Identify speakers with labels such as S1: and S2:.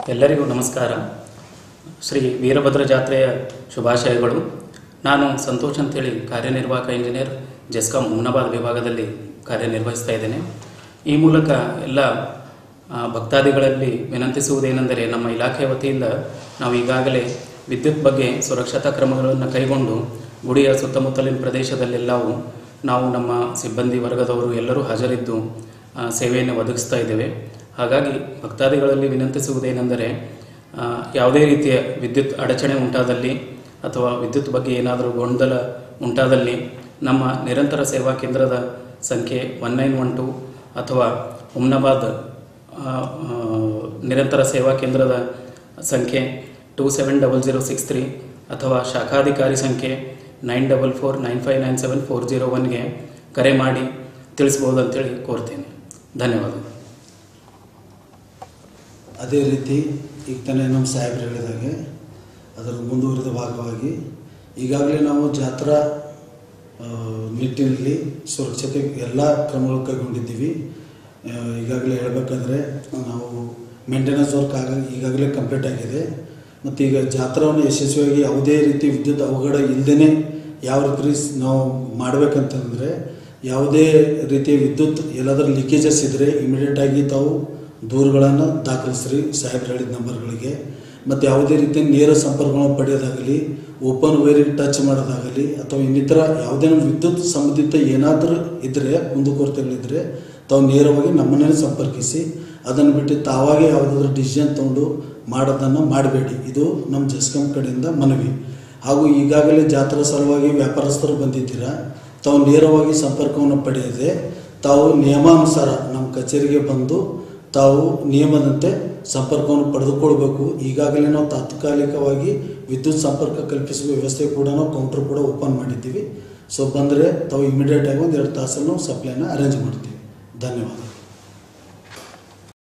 S1: ಎಲ್ಲರಿಗೂ ನಮಸ್ಕಾರ ಶ್ರೀ ವೀರಭದ್ರ ಜಾತ್ರೆಯ ಶುಭಾಶಯಗಳು ನಾನು ಸಂತೋಷ್ ಅಂತೇಳಿ ಕಾರ್ಯನಿರ್ವಾಹಕ ಇಂಜಿನಿಯರ್ ಜೆಸ್ಕಾಂ ಹುಮ್ನಾಬಾದ್ ವಿಭಾಗದಲ್ಲಿ ಕಾರ್ಯನಿರ್ವಹಿಸ್ತಾ ಇದ್ದೇನೆ ಈ ಮೂಲಕ ಎಲ್ಲ ಆ, ಭಕ್ತಾದಿಗಳಲ್ಲಿ ವಿನಂತಿಸುವುದೇನೆಂದರೆ ನಮ್ಮ ಇಲಾಖೆಯ ವತಿಯಿಂದ ನಾವು ಈಗಾಗಲೇ ವಿದ್ಯುತ್ ಬಗ್ಗೆ ಸುರಕ್ಷತಾ ಕ್ರಮಗಳನ್ನು ಕೈಗೊಂಡು ಗುಡಿಯ ಸುತ್ತಮುತ್ತಲಿನ ಪ್ರದೇಶದಲ್ಲೆಲ್ಲವೂ ನಾವು ನಮ್ಮ ಸಿಬ್ಬಂದಿ ವರ್ಗದವರು ಎಲ್ಲರೂ ಹಾಜರಿದ್ದು ಆ, ಸೇವೆಯನ್ನು ಒದಗಿಸ್ತಾ ಇದ್ದೇವೆ ಹಾಗಾಗಿ ಭಕ್ತಾದಿಗಳಲ್ಲಿ ವಿನಂತಿಸುವುದೇನೆಂದರೆ ಆ, ಯಾವುದೇ ರೀತಿಯ ವಿದ್ಯುತ್ ಅಡಚಣೆ ಉಂಟಾದಲ್ಲಿ ಅಥವಾ ವಿದ್ಯುತ್ ಬಗ್ಗೆ ಏನಾದರೂ ಗೊಂದಲ ಉಂಟಾದಲ್ಲಿ ನಮ್ಮ ನಿರಂತರ ಸೇವಾ ಕೇಂದ್ರದ ಸಂಖ್ಯೆ ಒನ್ ನೈನ್ ಒನ್ ಟು ಅಥವಾ ಹುಮ್ನಾಬಾದ್ ಆ, ಆ, ನಿರಂತರ ಸೇವಾ ಕೇಂದ್ರದ ಸಂಖ್ಯೆ two seven double zero six three ಅಥವಾ ಶಾಖಾಧಿಕಾರಿ ಸಂಖ್ಯೆ nine double four nine five nine seven four zero ಒನ್ಗೆ ಕರೆ ಮಾಡಿ ತಿಳಿಸ್ಬೋದು ಅಂತೇಳಿ ಕೋರ್ತೇನೆ ಧನ್ಯವಾದಗಳು
S2: ಅದೇ ರೀತಿ ಈಗ ತಾನೇ ನಮ್ಮ ಸಾಹೇಬ್ರು ಹೇಳಿದಾಗೆ ಅದರ ಮುಂದುವರಿದ ಭಾಗವಾಗಿ ಈಗಾಗಲೇ ನಾವು ಜಾತ್ರಾ ಆ, ನಿಟ್ಟಿನಲ್ಲಿ ಸುರಕ್ಷತೆ ಎಲ್ಲ ಕ್ರಮಗಳು ಕೈಗೊಂಡಿದ್ದೀವಿ ಆ, ಈಗಾಗಲೇ ಹೇಳಬೇಕಂದ್ರೆ ನಾವು ಮೇಂಟೆನೆನ್ಸ್ ವರ್ಕ್ ಆಗ ಈಗಾಗಲೇ ಕಂಪ್ಲೀಟ್ ಆಗಿದೆ ಮತ್ತು ಈಗ ಜಾತ್ರಾವನ್ನು ಯಶಸ್ವಿಯಾಗಿ ಯಾವುದೇ ರೀತಿ ವಿದ್ಯುತ್ ಅವಘಡ ಇಲ್ಲದೇ ಯಾವ ರೀತಿ ಸ್- ನಾವು ಮಾಡಬೇಕಂತಂದರೆ ಯಾವುದೇ ರೀತಿಯ ವಿದ್ಯುತ್ ಎಲ್ಲಾದರೂ ಲೀಕೇಜಸ್ ಇದ್ದರೆ ಇಮಿಡಿಯೇಟಾಗಿ ತಾವು ದೂರುಗಳನ್ನು ದಾಖಲಿಸ್ರಿ ಸಾಹೇಬ್ರು ಹೇಳಿದ ನಂಬರ್ಗಳಿಗೆ ಮತ್ತು ಯಾವುದೇ ರೀತಿಯ ನೇರ ಸಂಪರ್ಕಗಳನ್ನು ಪಡೆಯೋದಾಗಲಿ ಓಪನ್ ವೈರಿಗೆ ಟಚ್ ಮಾಡೋದಾಗಲಿ ಅಥವಾ ಇನ್ನಿತರ ಯಾವುದೇ ನಮ್ಮ ವಿದ್ಯುತ್ ಸಂಬಂಧಿತ ಏನಾದರೂ ಇದ್ದರೆ ಕುಂದುಕೊರತೆಗಳಿದ್ದರೆ ತಾವು ನೇರವಾಗಿ ನಮ್ಮನ್ನೇ ಸಂಪರ್ಕಿಸಿ ಅದನ್ನು ಬಿಟ್ಟು ತಾವಾಗೇ ಯಾವುದಾದ್ರೂ ಡಿಸಿಷನ್ ತೊಗೊಂಡು ಮಾಡೋದನ್ನು ಮಾಡಬೇಡಿ ಇದು ನಮ್ಮ ಜಸ್ಕಾಂ ಕಡೆಯಿಂದ ಮನವಿ ಹಾಗೂ ಈಗಾಗಲೇ ಜಾತ್ರಾ ಸಲುವಾಗಿ ವ್ಯಾಪಾರಸ್ಥರು ಬಂದಿದ್ದೀರಾ ತಾವು ನೇರವಾಗಿ ಸಂಪರ್ಕವನ್ನು ಪಡೆಯದೆ ತಾವು ನಿಯಮಾನುಸಾರ ನಮ್ಮ ಕಚೇರಿಗೆ ಬಂದು ತಾವು ನಿಯಮದಂತೆ ಸಂಪರ್ಕವನ್ನು ಪಡೆದುಕೊಳ್ಬೇಕು ಈಗಾಗಲೇ ನಾವು ತಾತ್ಕಾಲಿಕವಾಗಿ ವಿದ್ಯುತ್ ಸಂಪರ್ಕ ಕಲ್ಪಿಸುವ ವ್ಯವಸ್ಥೆ ಕೂಡ ನಾವು ಕೌಂಟರ್ ಕೂಡ ಓಪನ್ ಮಾಡಿದ್ದೀವಿ ಸೊ ಬಂದರೆ ತಾವು ಇಮಿಡಿಯೇಟ್ ಆಗಿ ಒಂದು ಎರಡು ತಾಸನ್ನು ಸಪ್ಲೈನ ಅರೇಂಜ್ ಮಾಡ್ತೀವಿ ಧನ್ಯವಾದ